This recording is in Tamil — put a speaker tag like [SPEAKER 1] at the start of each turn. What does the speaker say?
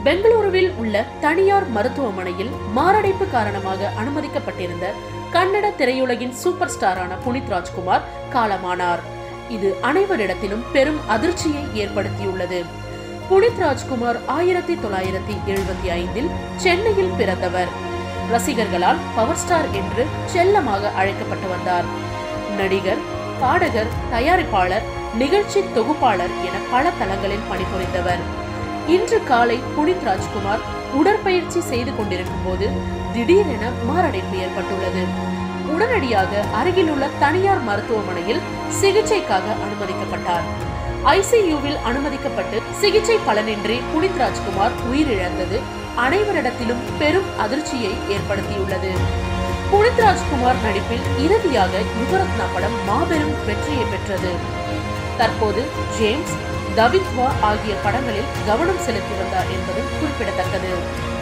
[SPEAKER 1] பெங்களூருவில் உள்ள தனியார் மருத்துவமனையில் மாரடைப்பு காரணமாக அனுமதிக்கப்பட்டிருந்த கன்னட திரையுலகின் சூப்பர் ஸ்டாரான புனித் ராஜ்குமார் காலமானார் இது அனைவரிடத்திலும் பெரும் அதிர்ச்சியை ஏற்படுத்தியுள்ளது புனித் ராஜ்குமார் ஆயிரத்தி தொள்ளாயிரத்தி எழுபத்தி ஐந்தில் சென்னையில் பிறந்தவர் ரசிகர்களால் பவர் ஸ்டார் என்று செல்லமாக அழைக்கப்பட்டு வந்தார் நடிகர் பாடகர் தயாரிப்பாளர் நிகழ்ச்சி தொகுப்பாளர் என பல தளங்களில் பணிபுரிந்தவர் இன்று காலை புனித் ராஜ்குமார் உடற்பயிற்சி செய்து கொண்டிருக்கும் போது திடீரென மாரடைப்பு ஏற்பட்டுள்ளது உடனடியாக அருகிலுள்ள தனியார் மருத்துவமனையில் சிகிச்சைக்காக அனுமதிக்கப்பட்டார் ஐசியூவில் அனுமதிக்கப்பட்டு சிகிச்சை பலனின்றி புனித் ராஜ்குமார் உயிரிழந்தது அனைவரிடத்திலும் பெரும் அதிர்ச்சியை ஏற்படுத்தியுள்ளது புனித் ராஜ்குமார் நடிப்பில் இறுதியாக யுவரத்னா படம் மாபெரும் வெற்றியை பெற்றது தற்போது ஜேம்ஸ் தவித்வா ஆகிய படங்களில் கவனம் செலுத்தி வந்தார் என்பது குறிப்பிடத்தக்கது